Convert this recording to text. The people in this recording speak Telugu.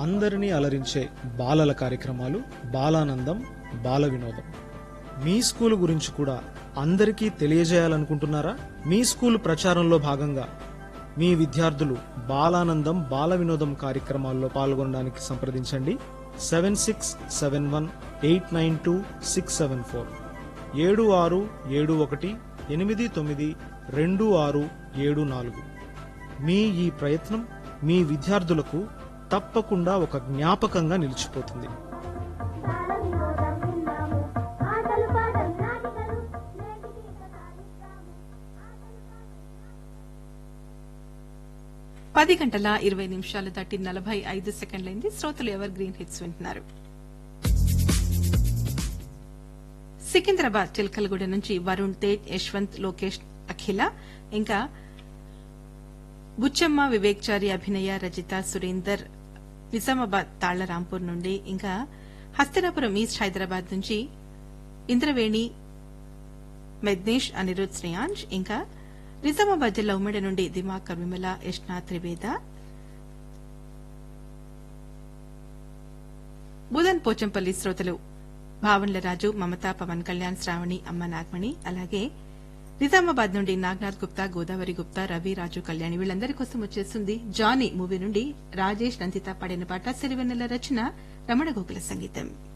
అందరినీ అలరించే బాలల కార్యక్రమాలు బాలానందం బాల వినోదం మీ స్కూల్ గురించి కూడా అందరికీ తెలియజేయాలనుకుంటున్నారా మీ స్కూల్ ప్రచారంలో భాగంగా మీ విద్యార్థులు బాలానందం బాల వినోదం కార్యక్రమాల్లో పాల్గొనడానికి సంప్రదించండి seven six seven one eight nine two six seven four ఏడు ఆరు ఏడు ఒకటి ఎనిమిది తొమ్మిది రెండు ఆరు ఏడు నాలుగు మీ ఈ ప్రయత్నం మీ విద్యార్థులకు తప్పకుండా ఒక జ్ఞాపకంగా నిలిచిపోతుంది బాల వినోదం విన్నాము ఆటలు పాటలు నాటికలు నేటికి సాగిస్తాము పది గంటల ఇరవై నిమిషాలు దాటి నలభై ఐదు సెకండ్లైంది శ్రోతలు ఎవర్ గ్రీన్ హిట్స్ వింటున్నారు సికింద్రాబాద్ చిలకలగూడ నుంచి వరుణ్ తేజ్ యశ్వంత్ లోకేష్ అఖిల ఇంకా బుచ్చమ్మ వివేక్చారి అభినయ రజిత సురేందర్ నిజామాబాద్ తాళ్లరాంపూర్ నుండి ఇంకా హస్తినాపురం ఈస్ట్ హైదరాబాద్ నుంచి ఇంద్రవేణి మెద్నేష్ అనిరుద్ శ్రేయాంష్ ఇంకా నిజామాబాద్ జిల్లా ఉమ్మడి నుండి దిమాకర్ విమల యష్నా త్రివేద బుధన్ పోచంపల్లి శ్రోతలు భావన్ల రాజు మమతా పవన్ కళ్యాణ్ శ్రావణి అమ్మ నాగమణి అలాగే నిజామాబాద్ నుండి నాగనాథ్ గుప్తా గోదావరి గుప్తా రవి రాజు కళ్యాణి వీళ్ళందరి కోసం వచ్చేస్తుంది జానీ మూవీ నుండి రాజేష్ నందిత పాడిన పాట సిరివెన్నెల రచన రమణ గోకుల సంగీతం